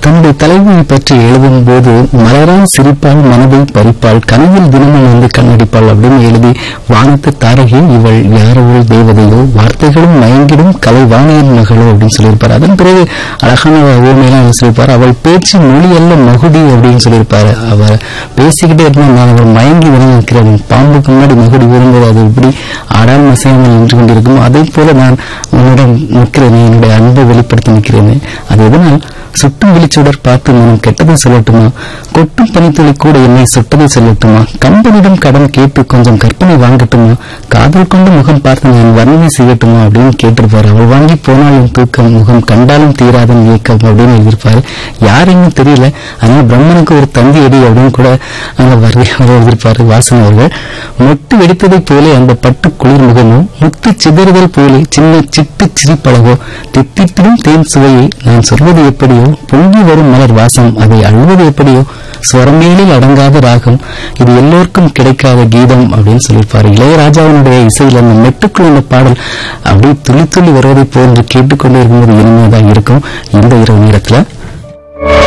தன்னுடைய தலைவியை பற்றி எழுதும் போது மலரால் சிரிப்பால் மனதை பறிப்பாள் கனவில் தினமும் வந்து கண்ணடிப்பாள் அப்படின்னு எழுதி வானத்து தாரகி இவள் யாரவள் தேவதையோ வார்த்தைகளும் மயங்கிடும் கலைவாணியின் மகளோ அப்படின்னு சொல்லியிருப்பார் அதன் பிறகு அழகான ஊமையெல்லாம் சொல்லியிருப்பார் அவள் பேச்சு மொழி அல்ல மகுடி அப்படின்னு சொல்லியிருப்பாரு அவர் பேசிக்கிட்டே இருந்தா நான் அவள் மயங்கி விட நிற்கிறேன் பாம்புக்கு முன்னாடி மகுடி விழுந்தது அது எப்படி ஆடாமல் அசையாமல் நின்று கொண்டிருக்கும் அதே போல நான் உன்னிடம் நிற்கிறேன் என்னுடைய அன்பை வெளிப்படுத்தி நிற்கிறேன் அது எதனால் சுட்டும் விழிச்சுடர் பார்த்து மனம் கெட்டதை சொல்லட்டுமா கொட்டும் பனித்துளி கூட என்னை சுட்டதை சொல்லட்டுமா கம்பனிடம் கடன் கேட்டு கொஞ்சம் கற்பனை வாங்கட்டுமா காதல் கொண்ட முகம் பார்த்து நான் வர்ணனை செய்யட்டுமா அப்படின்னு கேட்டிருப்பாரு அவள் வாங்கி போனால் என் தூக்கம் முகம் கண்டாலும் தீராதன் இயக்கம் அப்படின்னு எழுதியிருப்பாரு யாருன்னு தெரியல அதனால பிரம்மனுக்கு ஒரு தந்தி அடி அப்படின்னு கூட அங்க வருகை எழுதியிருப்பாரு வாசன் அவர்கள் மொட்டு வெடித்ததைப் போல அந்த பட்டு குளிர் முகமும் முத்து சிதறுதல் போலே சின்ன சிட்டு சிரிப்பழகோ தித்திப்பிடும் தேன் சுவையை நான் சொல்வது எப்படியோ பொங்கி வரும் மலர் வாசம் அதை அழுவது எப்படியோ ஸ்வரமேலில் அடங்காத ராகம் இது எல்லோருக்கும் கிடைக்காத கீதம் அப்படின்னு சொல்லியிருப்பாரு இளையராஜாவினுடைய இசையில் அந்த மெட்டுக்குள் அந்த பாடல் அப்படியே துளி துளி வருவதை போன்று கேட்டுக்கொண்டே இருக்கும்போது இனிமையாக இருக்கும் இந்த இரவு நேரத்துல